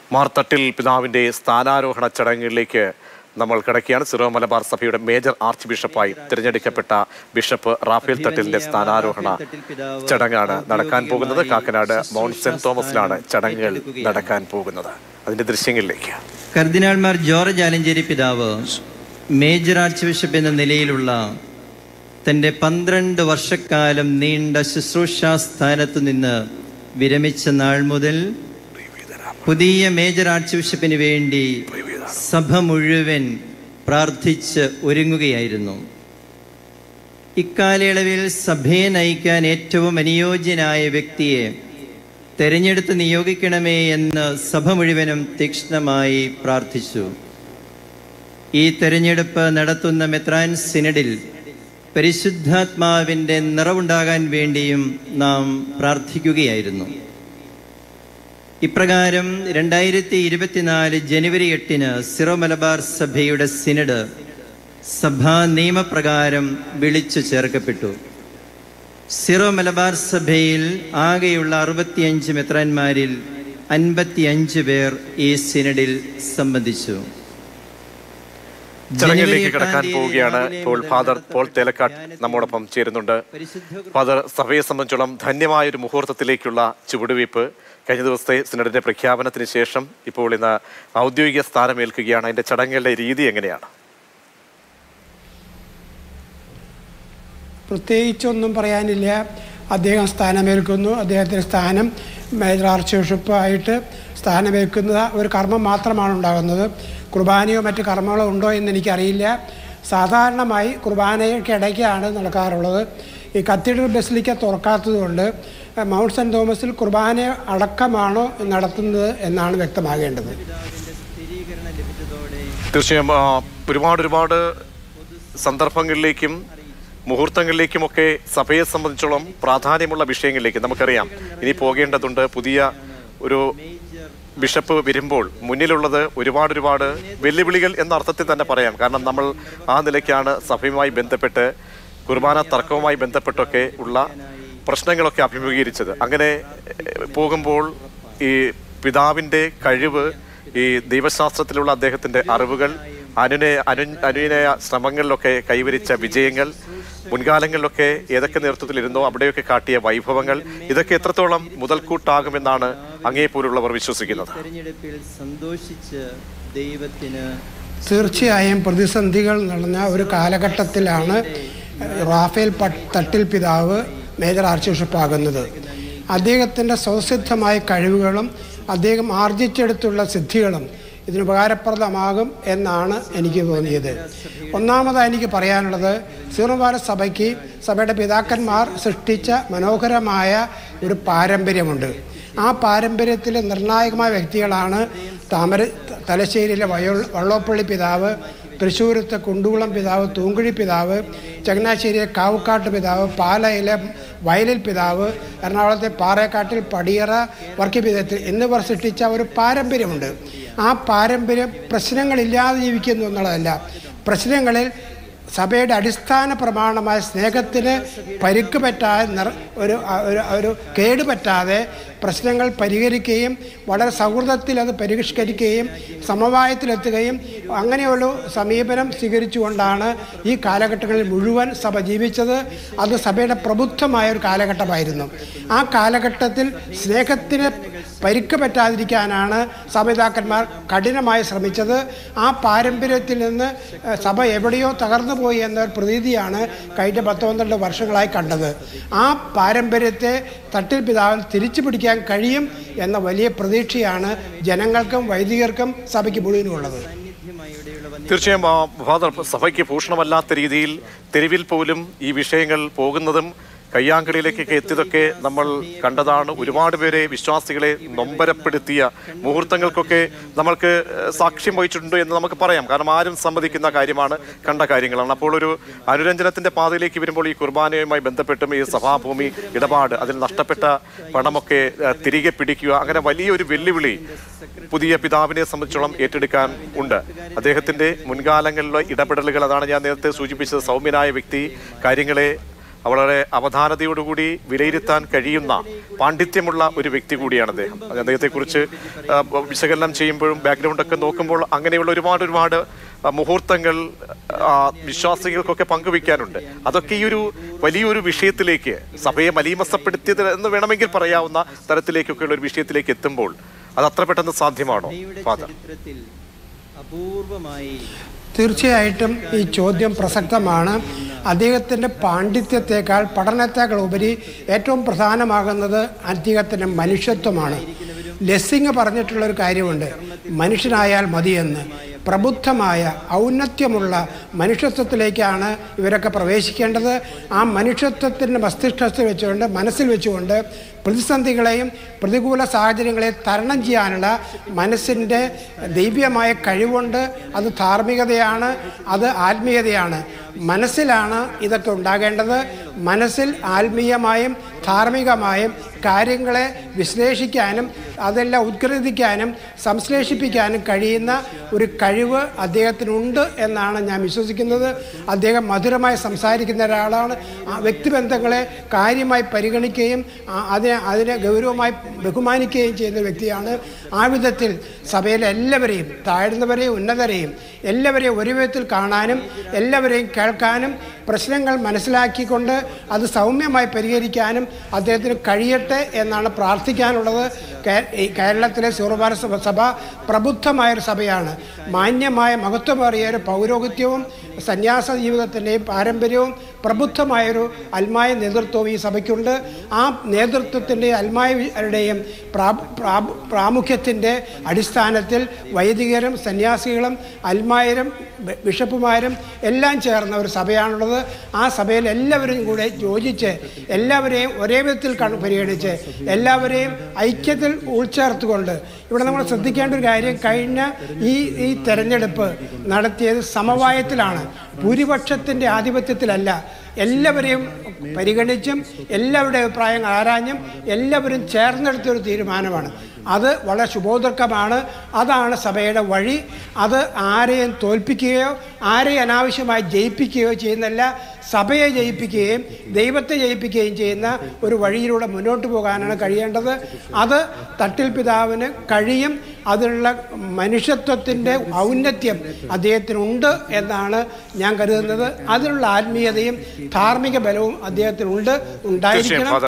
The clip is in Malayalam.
മാർത്തട്ടിൽ പിതാവിന്റെ സ്ഥാനാരോഹണ ചടങ്ങുകളിലേക്ക് നമ്മൾ കിടക്കുകയാണ് സിറോ മലബാർ സഭയുടെ മേജർ ആർച്ച് ബിഷപ്പായി തിരഞ്ഞെടുക്കപ്പെട്ട ബിഷപ്പ് റാഫേൽ തട്ടിലിന്റെ സ്ഥാനാരോഹണ ചടങ്ങാണ് നടക്കാൻ പോകുന്നത് കാക്കനാട് മൗണ്ട് സെന്റ് തോമസിലാണ് ചടങ്ങുകൾ നടക്കാൻ പോകുന്നത് അതിന്റെ ദൃശ്യങ്ങളിലേക്ക് കർദിനാൾമാർ ജോർജ് ആലഞ്ചേരി പിതാവ് മേജർ ആർച്ച് ബിഷപ്പ് എന്ന നിലയിലുള്ള തൻ്റെ പന്ത്രണ്ട് വർഷക്കാലം നീണ്ട ശുശ്രൂഷാ സ്ഥാനത്തു നിന്ന് വിരമിച്ച നാൾ മുതൽ പുതിയ മേജർ ആർച്ച് ബിഷപ്പിന് വേണ്ടി സഭ മുഴുവൻ പ്രാർത്ഥിച്ച് ഒരുങ്ങുകയായിരുന്നു ഇക്കാലയളവിൽ സഭയെ നയിക്കാൻ ഏറ്റവും അനുയോജ്യനായ വ്യക്തിയെ തെരഞ്ഞെടുത്ത് നിയോഗിക്കണമേ എന്ന് സഭ മുഴുവനും തീക്ഷ്ണമായി പ്രാർത്ഥിച്ചു ഈ തെരഞ്ഞെടുപ്പ് നടത്തുന്ന മെത്രാൻ സിനഡിൽ പരിശുദ്ധാത്മാവിൻ്റെ നിറവുണ്ടാകാൻ വേണ്ടിയും നാം പ്രാർത്ഥിക്കുകയായിരുന്നു ഇപ്രകാരം രണ്ടായിരത്തി ഇരുപത്തിനാല് ജനുവരി എട്ടിന് സിറോ മലബാർ സഭയുടെ സിനഡ് സഭാ നിയമപ്രകാരം വിളിച്ചു ചേർക്കപ്പെട്ടു സിറോ മലബാർ സഭയിൽ ആകെയുള്ള അറുപത്തിയഞ്ച് മെത്രാന്മാരിൽ അൻപത്തിയഞ്ച് പേർ ഈ സിനഡിൽ സംബന്ധിച്ചു ചടങ്ങിലേക്ക് കിടക്കാൻ പോവുകയാണ് ഇപ്പോൾ ഫാദർ പോൾ തേലക്കാട്ട് നമ്മോടൊപ്പം ചേരുന്നുണ്ട് ഫാദർ സഭയെ സംബന്ധിച്ചോളം ധന്യമായ ഒരു മുഹൂർത്തത്തിലേക്കുള്ള ചുവടുവയ്പ് കഴിഞ്ഞ ദിവസത്തെ സിനഡിന്റെ പ്രഖ്യാപനത്തിന് ശേഷം ഇപ്പോൾ ഇന്ന് ഔദ്യോഗിക സ്ഥാനമേൽക്കുകയാണ് അതിന്റെ ചടങ്ങുകളുടെ രീതി എങ്ങനെയാണ് പ്രത്യേകിച്ചൊന്നും പറയാനില്ല അദ്ദേഹം സ്ഥാനമേൽക്കുന്നു അദ്ദേഹത്തിൻ്റെ സ്ഥാനം മേജർ ആർച്ച് ബിഷപ്പായിട്ട് സ്ഥാനമേൽക്കുന്ന ഒരു കർമ്മം മാത്രമാണ് ഉണ്ടാകുന്നത് കുർബാനയോ മറ്റ് കർമ്മങ്ങളോ ഉണ്ടോ എന്ന് എനിക്കറിയില്ല സാധാരണമായി കുർബാനയ്ക്ക് ഇടയ്ക്കാണ് നടക്കാറുള്ളത് ഈ കത്തീഡ്രൽ ബസിലിക്ക തുറക്കാത്തതുകൊണ്ട് മൗണ്ട് സെൻറ് തോമസിൽ കുർബാന അടക്കമാണോ നടത്തുന്നത് എന്നാണ് വ്യക്തമാകേണ്ടത് തീർച്ചയായും ആ, ഒരുപാട് ഒരുപാട് സന്ദർഭങ്ങളിലേക്കും മുഹൂർത്തങ്ങളിലേക്കുമൊക്കെ സഭയെ സംബന്ധിച്ചോളം പ്രാധാന്യമുള്ള വിഷയങ്ങളിലേക്ക് നമുക്കറിയാം ഇനി പോകേണ്ടതുണ്ട് പുതിയ ഒരു ബിഷപ്പ് വരുമ്പോൾ മുന്നിലുള്ളത് ഒരുപാട് ഒരുപാട് വെല്ലുവിളികൾ എന്ന അർത്ഥത്തിൽ തന്നെ പറയാം കാരണം നമ്മൾ ആ നിലയ്ക്കാണ് സഭയുമായി ബന്ധപ്പെട്ട് കുർബാന തർക്കവുമായി ബന്ധപ്പെട്ടൊക്കെ ഉള്ള പ്രശ്നങ്ങളൊക്കെ അഭിമുഖീകരിച്ചത് അങ്ങനെ ഏഹ്, പോകുമ്പോൾ ഈ പിതാവിൻ്റെ കഴിവ് ഈ ദൈവശാസ്ത്രത്തിലുള്ള അദ്ദേഹത്തിൻ്റെ അറിവുകൾ അനുനയ അനു അനുനയ ശ്രമങ്ങളിലൊക്കെ കൈവരിച്ച വിജയങ്ങൾ മുൻകാലങ്ങളിലൊക്കെ ഏതൊക്കെ നേതൃത്വത്തിലിരുന്നോ അവിടെയൊക്കെ കാട്ടിയ വൈഭവങ്ങൾ ഇതൊക്കെ എത്രത്തോളം മുതൽക്കൂട്ടാകുമെന്നാണ് അങ്ങേപോലുള്ളവർ വിശ്വസിക്കുന്നത് തെരഞ്ഞെടുപ്പിൽ സന്തോഷിച്ച് ദൈവത്തിന് തീർച്ചയായും പ്രതിസന്ധികൾ നടന്ന ഒരു കാലഘട്ടത്തിലാണ് റാഫേൽ പട്ട് തട്ടിൽ പിതാവ് മേജർ ആർച്ച് ബിഷപ്പാകുന്നത് അദ്ദേഹത്തിൻ്റെ സ്വസിദ്ധമായ കഴിവുകളും അദ്ദേഹം ആർജിച്ചെടുത്തുള്ള സിദ്ധികളും ഇതിന് ഉപകാരപ്രദമാകും എന്നാണ് എനിക്ക് തോന്നിയത് ഒന്നാമതായി എനിക്ക് പറയാനുള്ളത് സീറോഭാരത സഭയ്ക്ക് സഭയുടെ പിതാക്കന്മാർ സൃഷ്ടിച്ച മനോഹരമായ ഒരു പാരമ്പര്യമുണ്ട് ആ പാരമ്പര്യത്തിൽ നിർണായകമായ വ്യക്തികളാണ് താമര തലശ്ശേരിയിലെ വയോ വള്ളോപ്പള്ളി പിതാവ് തൃശ്ശൂരത്തെ കുണ്ടുകുളം പിതാവ് തൂങ്കുഴി പിതാവ് ചങ്ങനാശ്ശേരിയിലെ കാവുക്കാട്ട് പിതാവ് പാലയിലെ വയലിൽ പിതാവ് എറണാകുളത്തെ പാറേക്കാട്ടിൽ പടിയറ വർക്കിപിതത്തിൽ എന്നിവർ സൃഷ്ടിച്ച ഒരു പാരമ്പര്യമുണ്ട് ആ പാരമ്പര്യം പ്രശ്നങ്ങളില്ലാതെ ജീവിക്കുന്നു എന്നുള്ളതല്ല പ്രശ്നങ്ങളിൽ സഭയുടെ അടിസ്ഥാന പ്രമാണമായ സ്നേഹത്തിന് പരിക്ക് പറ്റാതെ നിർ ഒരു ഒരു ഒരു കേടുപറ്റാതെ പ്രശ്നങ്ങൾ പരിഹരിക്കുകയും വളരെ സൗഹൃദത്തിൽ അത് പരിഷ്കരിക്കുകയും സമവായത്തിലെത്തുകയും അങ്ങനെയുള്ള സമീപനം സ്വീകരിച്ചുകൊണ്ടാണ് ഈ കാലഘട്ടങ്ങളിൽ മുഴുവൻ സഭ ജീവിച്ചത് അത് സഭയുടെ പ്രബുദ്ധമായ ഒരു കാലഘട്ടമായിരുന്നു ആ കാലഘട്ടത്തിൽ സ്നേഹത്തിന് പരിക്ക് പറ്റാതിരിക്കാനാണ് സഭപിതാക്കന്മാർ കഠിനമായി ശ്രമിച്ചത് ആ പാരമ്പര്യത്തിൽ നിന്ന് ഏഹ്, സഭ എവിടെയോ തകർന്നു പോയി എന്ന ഒരു പ്രതീതിയാണ് കഴിഞ്ഞ പത്ത് പന്ത്രണ്ട് വർഷങ്ങളായി കണ്ടത് ആ പാരമ്പര്യത്തെ തട്ടിൽ പിതാവിൽ തിരിച്ചു പിടിക്കാൻ കഴിയും എന്ന വലിയ പ്രതീക്ഷയാണ് ജനങ്ങൾക്കും വൈദികർക്കും സഭയ്ക്ക് മുഴുവനും ഉള്ളത് തീർച്ചയായും ആ, ഫാദർ സഭയ്ക്ക് ഭൂഷണമല്ലാത്ത രീതിയിൽ തെരുവിൽ പോലും ഈ വിഷയങ്ങൾ പോകുന്നതും കയ്യാങ്കളിയിലേക്കൊക്കെ എത്തിയതൊക്കെ നമ്മൾ കണ്ടതാണ് ഒരുപാട് പേരെ വിശ്വാസികളെ നൊമ്പരപ്പെടുത്തിയ മുഹൂർത്തങ്ങൾക്കൊക്കെ നമ്മൾക്ക് ഏഹ്, സാക്ഷ്യം വഹിച്ചിട്ടുണ്ട് എന്ന് നമുക്ക് പറയാം കാരണം ആരും സമ്മതിക്കുന്ന കാര്യമാണ് കണ്ട കാര്യങ്ങളാണ് അപ്പോൾ ഒരു അനുരഞ്ജനത്തിന്റെ പാതയിലേക്ക് വരുമ്പോൾ ഈ കുർബാനയുമായി ബന്ധപ്പെട്ടും ഈ സഭാഭൂമി ഇടപാട് അതിൽ നഷ്ടപ്പെട്ട പണമൊക്കെ ഏഹ്, തിരികെ പിടിക്കുക അങ്ങനെ വലിയൊരു വെല്ലുവിളി പുതിയ പിതാവിനെ സംബന്ധിച്ചോളം ഏറ്റെടുക്കാൻ ഉണ്ട് അദ്ദേഹത്തിന്റെ മുൻകാലങ്ങളിലെ ഇടപെടലുകൾ അതാണ് ഞാൻ നേരത്തെ സൂചിപ്പിച്ചത് സൗമ്യനായ വ്യക്തി കാര്യങ്ങളെ വളരെ അവധാനതയോടുകൂടി വിലയിരുത്താൻ കഴിയുന്ന പാണ്ഡിത്യമുള്ള ഒരു വ്യക്തി കൂടിയാണ് അദ്ദേഹം അത് അദ്ദേഹത്തെക്കുറിച്ച് ആ, വിശകലനം ചെയ്യുമ്പോഴും ബാക്ക്ഗ്രൗണ്ട് ഒക്കെ നോക്കുമ്പോൾ അങ്ങനെയുള്ള ഒരുപാട് ഒരുപാട് ആ, മുഹൂർത്തങ്ങൾ ആ, വിശ്വാസികൾക്കൊക്കെ പങ്കുവയ്ക്കാനുണ്ട് അതൊക്കെ ഈ ഒരു വലിയൊരു വിഷയത്തിലേക്ക് സഭയെ മലീമസപ്പെടുത്തിയത് എന്ന് വേണമെങ്കിൽ പറയാവുന്ന തരത്തിലേക്കൊക്കെയുള്ള ഒരു വിഷയത്തിലേക്ക് എത്തുമ്പോൾ അത് അത്ര പെട്ടെന്ന് സാധ്യമാണോ സഭയുടെ ഫാദർ ചരിത്രത്തിൽ അപൂർവമായി തീർച്ചയായിട്ടും ഈ ചോദ്യം പ്രസക്തമാണ് അദ്ദേഹത്തിൻ്റെ പാണ്ഡിത്യത്തെക്കാൾ പഠനത്തെക്കാൾ ഉപരി ഏറ്റവും പ്രധാനമാകുന്നത് അദ്ദേഹത്തിൻ്റെ മനുഷ്യത്വമാണ് ലെസ്സിങ് പറഞ്ഞിട്ടുള്ളൊരു കാര്യമുണ്ട് മനുഷ്യനായാൽ മതിയെന്ന് പ്രബുദ്ധമായ ഔന്നത്യമുള്ള മനുഷ്യത്വത്തിലേക്കാണ് ഇവരൊക്കെ പ്രവേശിക്കേണ്ടത് ആ മനുഷ്യത്വത്തിൻ്റെ മസ്തിഷ്കത്തിൽ വെച്ചുകൊണ്ട് മനസ്സിൽ വെച്ചുകൊണ്ട് പ്രതിസന്ധികളെയും പ്രതികൂല സാഹചര്യങ്ങളെയും തരണം ചെയ്യാനുള്ള മനസ്സിൻ്റെ ദൈവ്യമായ കഴിവുണ്ട് അത് ധാർമ്മികതയാണ് അത് ആത്മീയതയാണ് മനസ്സിലാണ് ഇതൊക്കെ ഉണ്ടാകേണ്ടത് മനസ്സിൽ ആത്മീയമായും ധാർമ്മികമായും കാര്യങ്ങളെ വിശ്ലേഷിക്കാനും അതെല്ലാം ഉദ്ഗ്രഥിക്കാനും സംശ്ലേഷിപ്പിക്കാനും കഴിയുന്ന ഒരു കഴിവ് അദ്ദേഹത്തിനുണ്ട് എന്നാണ് ഞാൻ വിശ്വസിക്കുന്നത് അദ്ദേഹം മധുരമായി സംസാരിക്കുന്ന ഒരാളാണ് ആ വ്യക്തിബന്ധങ്ങളെ കാര്യമായി പരിഗണിക്കുകയും ആ അതിനെ അതിനെ ഗൗരവമായി ബഹുമാനിക്കുകയും ചെയ്യുന്ന വ്യക്തിയാണ് ആ വിധത്തിൽ സഭയിലെ എല്ലാവരെയും താഴ്ന്നവരെയും ഉന്നതരെയും എല്ലാവരെയും ഒരു വിധത്തിൽ കാണാനും എല്ലാവരെയും കേൾക്കാനും പ്രശ്നങ്ങൾ മനസ്സിലാക്കിക്കൊണ്ട് അത് സൗമ്യമായി പരിഹരിക്കാനും അദ്ദേഹത്തിന് കഴിയട്ടെ എന്നാണ് പ്രാർത്ഥിക്കാനുള്ളത് കേ- ഈ കേരളത്തിലെ സൂറഭാര സഭ സഭ പ്രബുദ്ധമായൊരു സഭയാണ് മാന്യമായ മഹത്വമേറിയ ഒരു പൗരോഹിത്യവും സന്യാസ ജീവിതത്തിൻ്റെയും പാരമ്പര്യവും പ്രബുദ്ധമായൊരു അൽമായ നേതൃത്വവും ഈ സഭയ്ക്കുണ്ട് ആ നേതൃത്വത്തിൻ്റെ അൽമായരുടെയും പ്രാമുഖ്യത്തിൻ്റെ അടിസ്ഥാനത്തിൽ വൈദികരും സന്യാസികളും അൽമായരും ബി- ബിഷപ്പുമാരും എല്ലാം ചേർന്ന ഒരു സഭയാണുള്ളത് ആ സഭയിൽ എല്ലാവരും കൂടെ യോജിച്ച് എല്ലാവരെയും ഒരേ വിധത്തിൽ കണ- പരിഗണിച്ച് എല്ലാവരെയും ഐക്യത്തിൽ ഉൾച്ചേർത്തുകൊണ്ട് ഇവിടെ നമ്മൾ ശ്രദ്ധിക്കേണ്ട ഒരു കാര്യം കഴിഞ്ഞ ഈ ഈ തെരഞ്ഞെടുപ്പ് നടത്തിയത് സമവായത്തിലാണ് ഭൂരിപക്ഷത്തിൻ്റെ ആധിപത്യത്തിലല്ല എല്ലാവരെയും പരിഗണിച്ചും എല്ലാവരുടെ അഭിപ്രായങ്ങൾ ആരാഞ്ഞും എല്ലാവരും ചേർന്നെടുത്തൊരു തീരുമാനമാണ് അത് വളരെ ശുഭോദർക്കമാണ് അതാണ് സഭയുടെ വഴി അത് ആരെയും തോൽപ്പിക്കുകയോ ആരെയും അനാവശ്യമായി ജയിപ്പിക്കുകയോ ചെയ്യുന്നല്ല സഭയെ ജയിപ്പിക്കുകയും ദൈവത്തെ ജയിപ്പിക്കുകയും ചെയ്യുന്ന ഒരു വഴിയിലൂടെ മുന്നോട്ട് പോകാനാണ് കഴിയേണ്ടത് അത് തട്ടിൽ പിതാവിന് കഴിയും അതിനുള്ള മനുഷ്യത്വത്തിൻ്റെ ഔന്നത്യം അദ്ദേഹത്തിനുണ്ട് എന്നാണ് ഞാൻ കരുതുന്നത് അതിനുള്ള ആത്മീയതയും ധാർമ്മിക ബലവും അദ്ദേഹത്തിനുണ്ട് ഉണ്ടായിരിക്കണം തീർച്ചയായും